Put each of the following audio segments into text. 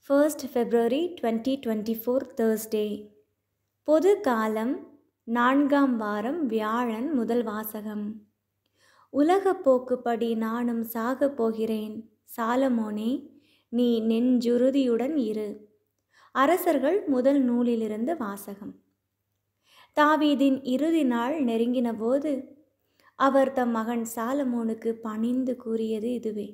first February twenty twenty four Thursday பொது காலம் நான்காம் வாரம் வியாழன் முதல் வாசகம் உலகப் போக்குப்படி நானும் சாகப் போகிறேன் சாலமோனே நீ நெஞ்சுறுதியுடன் இரு அரசர்கள் முதல் நூலிலிருந்து வாசகம் தாவீதின் இறுதி நாள் நெருங்கின போது அவர் தம் மகன் சாலமோனுக்கு பணிந்து கூறியது இதுவே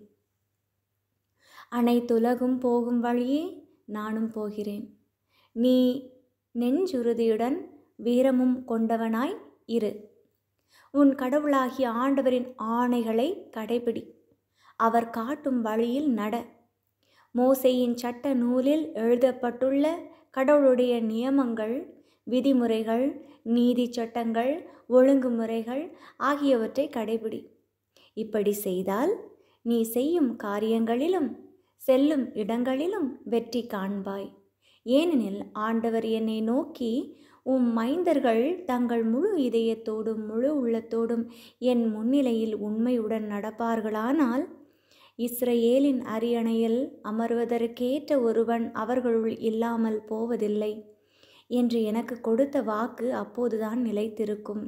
அனைத்துலகும் போகும் வழியே நானும் போகிறேன் நீ நெஞ்சுறுதியுடன் வீரமும் கொண்டவனாய் இரு உன் கடவுளாகிய ஆண்டவரின் ஆணைகளை கடைபிடி அவர் காட்டும் வழியில் நட மோசையின் சட்ட நூலில் எழுதப்பட்டுள்ள கடவுளுடைய நியமங்கள் விதிமுறைகள் நீதி சட்டங்கள் ஒழுங்குமுறைகள் ஆகியவற்றை கடைபிடி இப்படி செய்தால் நீ செய்யும் காரியங்களிலும் செல்லும் இடங்களிலும் வெற்றி காண்பாய் ஏனெனில் ஆண்டவர் என்னை நோக்கி உம் மைந்தர்கள் தங்கள் முழு இதயத்தோடும் முழு உள்ளத்தோடும் என் முன்னிலையில் உண்மையுடன் நடப்பார்களானால் இஸ்ரேலின் அரியணையில் அமர்வதற்கேற்ற ஒருவன் அவர்களுள் இல்லாமல் போவதில்லை என்று எனக்கு கொடுத்த வாக்கு அப்போதுதான் நிலைத்திருக்கும்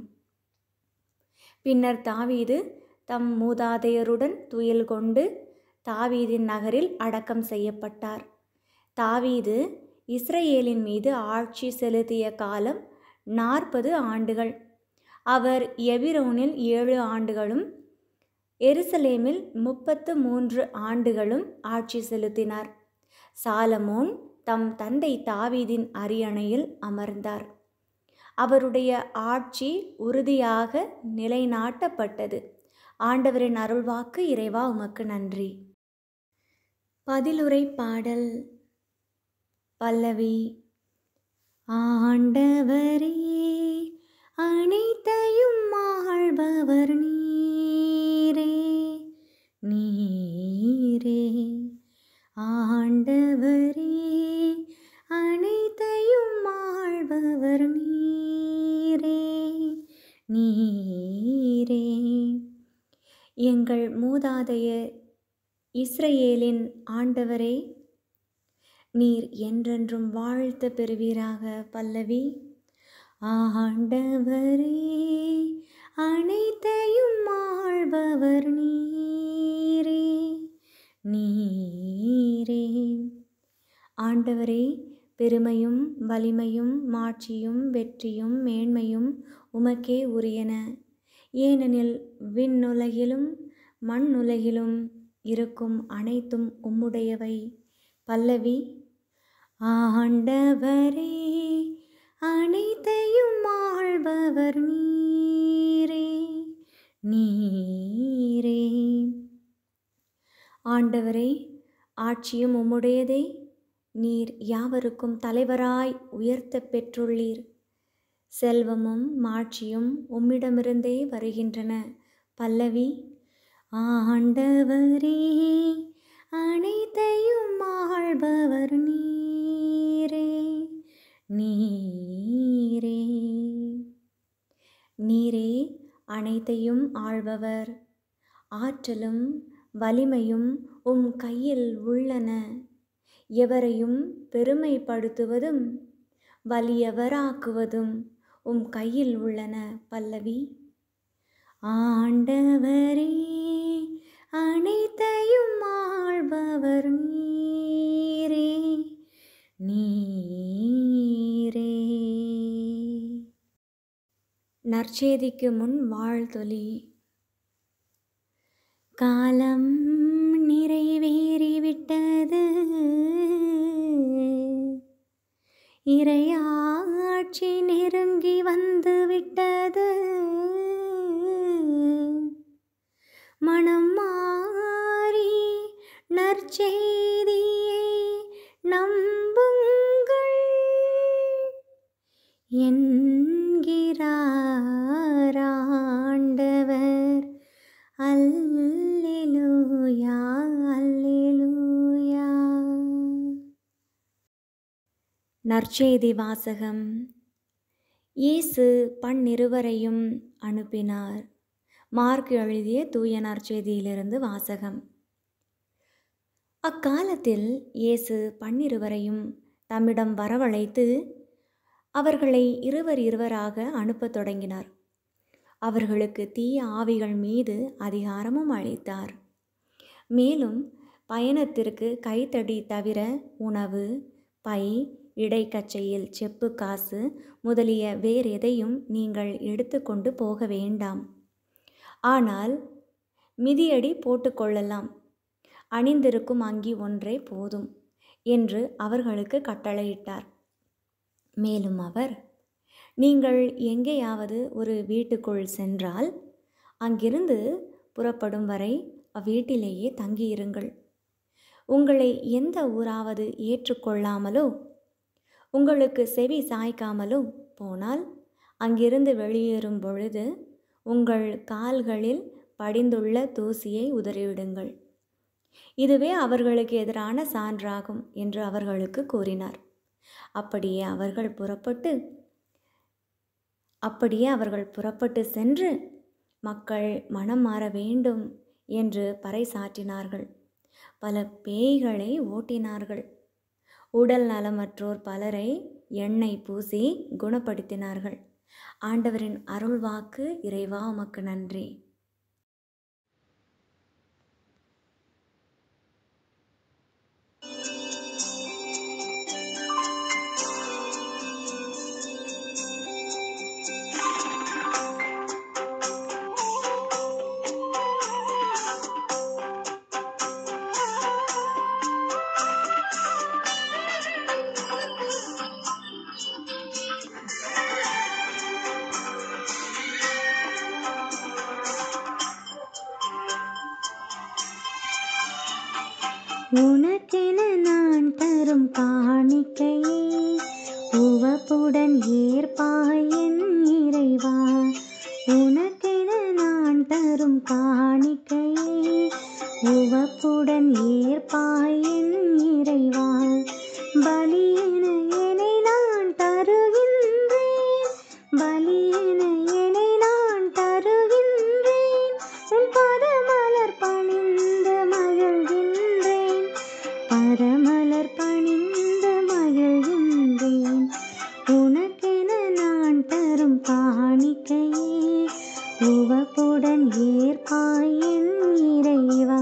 பின்னர் தாவீது தம் மூதாதையருடன் துயில் கொண்டு தாவீதின் நகரில் அடக்கம் செய்யப்பட்டார் தாவீது இஸ்ரேலின் மீது ஆட்சி செலுத்திய காலம் நாற்பது ஆண்டுகள் அவர் எபிரோனில் ஏழு ஆண்டுகளும் எருசலேமில் முப்பத்து மூன்று ஆண்டுகளும் ஆட்சி செலுத்தினார் சாலமோன் தம் தந்தை தாவீதின் அரியணையில் அமர்ந்தார் அவருடைய ஆட்சி உறுதியாக நிலைநாட்டப்பட்டது ஆண்டவரின் அருள்வாக்கு இறைவா உமக்கு நன்றி பதிலுரை பாடல் பல்லவி ஆண்டவரே அனைத்தையும் ஆள்பவர் நீரே நீரே ஆண்டவரே அனைத்தையும் ஆள்பவர் நீரே நீரே எங்கள் மூதாதையர் இஸ்ரேலின் ஆண்டவரே நீர் என்றென்றும் வாழ்த்து பெறுவீராக பல்லவி ஆண்டவரே அனைத்தையும் ஆள்பவர் நீரே நீரே ஆண்டவரே பெருமையும் வலிமையும் மாட்சியும் வெற்றியும் மேன்மையும் உமக்கே உரியன ஏனெனில் விண்ணுலகிலும் மண்ணுலகிலும் இருக்கும் அனைத்தும் உம்முடையவை பல்லவி ஆண்டவரே அனைத்தையும் ஆள்பவர் நீரே நீரே ஆண்டவரே ஆட்சியும் உம்முடையதே நீர் யாவருக்கும் தலைவராய் உயர்த்த பெற்றுள்ளீர் செல்வமும் மாட்சியும் உம்மிடமிருந்தே வருகின்றன பல்லவி ஆண்டவரே அனைத்தையும் ஆள்பவர் நீரே நீரே நீரே அனைத்தையும் ஆள்பவர் ஆற்றலும் வலிமையும் உம் கையில் உள்ளன எவரையும் பெருமைப்படுத்துவதும் வலியவராக்குவதும் உம் கையில் உள்ளன பல்லவி ஆண்டவரே அனைத்தையும் ஆள்பவர் நீரே நீரே நற்செய்திக்கு முன் வாழ்த்தொலி காலம் நிறைவேறிவிட்டது இறையாட்சி நெருங்கி வந்து விட்டது மனம் மாறி நற்செய்தியை நம்புங்கள் என்கிறார் ஆண்டவர் அல்லேலூயா அல்லேலூயா நற்செய்தி வாசகம் இயேசு பன்னிருவரையும் அனுப்பினார் மார்க் எழுதிய தூய நற்செய்தியிலிருந்து வாசகம் அக்காலத்தில் இயேசு பன்னிருவரையும் தம்மிடம் வரவழைத்து அவர்களை இருவர் இருவராக அனுப்பத் தொடங்கினார் அவர்களுக்கு தீய ஆவிகள் மீது அதிகாரமும் அளித்தார் மேலும் பயணத்திற்கு கைத்தடி தவிர உணவு பை இடைக்கச்சையில் செப்பு காசு முதலிய வேறெதையும் நீங்கள் எடுத்துக்கொண்டு போக வேண்டாம் ஆனால் மிதியடி போட்டுக்கொள்ளலாம் அணிந்திருக்கும் அங்கி ஒன்றே போதும் என்று அவர்களுக்கு கட்டளையிட்டார் மேலும் அவர் நீங்கள் எங்கேயாவது ஒரு வீட்டுக்குள் சென்றால் அங்கிருந்து புறப்படும் வரை அவ்வீட்டிலேயே தங்கியிருங்கள் உங்களை எந்த ஊராவது ஏற்றுக்கொள்ளாமலோ உங்களுக்கு செவி சாய்க்காமலோ போனால் அங்கிருந்து வெளியேறும் பொழுது உங்கள் கால்களில் படிந்துள்ள தூசியை உதறிவிடுங்கள் இதுவே அவர்களுக்கு எதிரான சான்றாகும் என்று அவர்களுக்கு கூறினார் அப்படியே அவர்கள் புறப்பட்டு அப்படியே அவர்கள் புறப்பட்டு சென்று மக்கள் மனம் மாற வேண்டும் என்று பறைசாற்றினார்கள் பல பேய்களை ஓட்டினார்கள் உடல் நலமற்றோர் பலரை எண்ணெய் பூசி குணப்படுத்தினார்கள் ஆண்டவரின் அருள்வாக்கு இறைவா உமக்கு நன்றி உனக்கென நான் தரும் காணிக்கையை உவப்புடன் ஏற்பாய் என் இறைவா உனக்கென நான் தரும் காணிக்கையை உவப்புடன் ஏற்பாய் என் இறைவா பலியென என்னை நான் தருகின்றேன் பலியென என்னை நான் தருகின்றேன் உன் பதமலர் பணிந்து மகிழ்கின்றேன் பரமலர் பணிந்து மகிழ்கின்றேன் உனக்கென நான் தரும் காணிக்கையே உவப்புடன் ஏற்பாய் என் இறைவா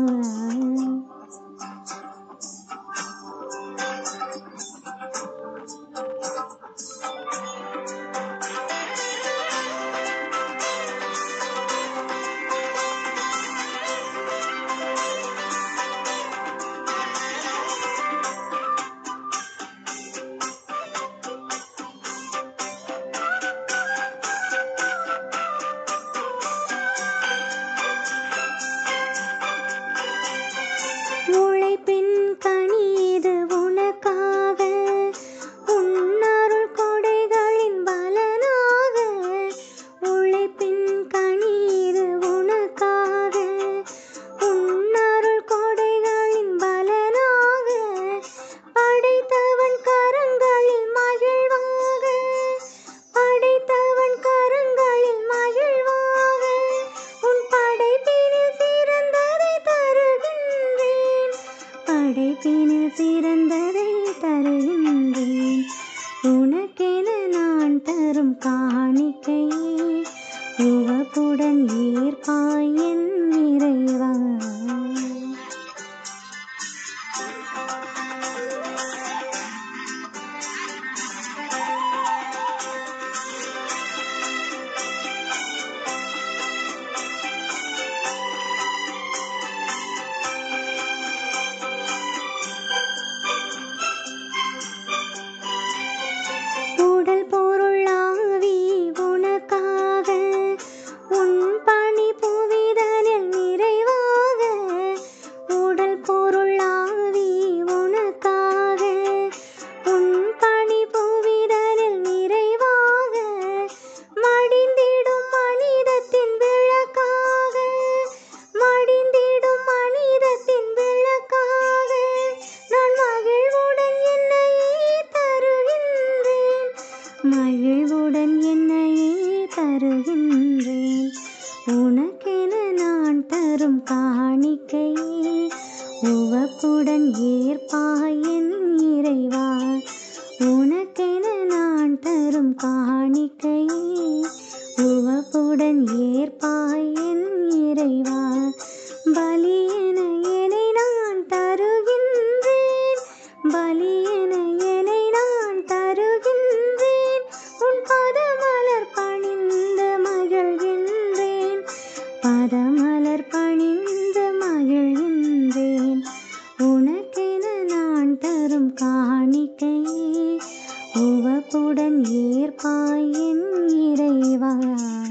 உழைப்பின் கனியது உனக்காக உன்னருள் கொடைகளின் பலனாக உழைப்பின் கனியது உனக்காக உன்னருள் கொடைகளின் பலனாக படைத்தவன் கரங்களில் மகிழ்வாக படைத்தவன் கரங்களில் மகிழ்வாக உன் படைப்பினில் சிறந்ததை தருகின்றேன் படைப்பினில் சிறந்ததை தருகின்றேன் உனக்கென நான் தரும் காணிக்கையே உவப்புடன் ஏற்பாய் என் இறைவா உடல் பொருள் ஆவி உனக்காக உன் பணி புவிதனில் நிறைவாக இறைவா உனக்கென நான் தரும் காணிக்கையை உவப்புடன் ஏற்பாய் என் இறைவா பலியென என்னை நான் தருகின்றேன் பலியென என்னை நான் தருகின்றேன் உன் பதமலர் பணிந்து மகிழ்கின்றேன் பதமலர் பணிந்து மகிழ்கின்றேன் உனக்கென நான் தரும் காணிக்கையை உவப்புடன் ஏற்பாய் என் இறைவா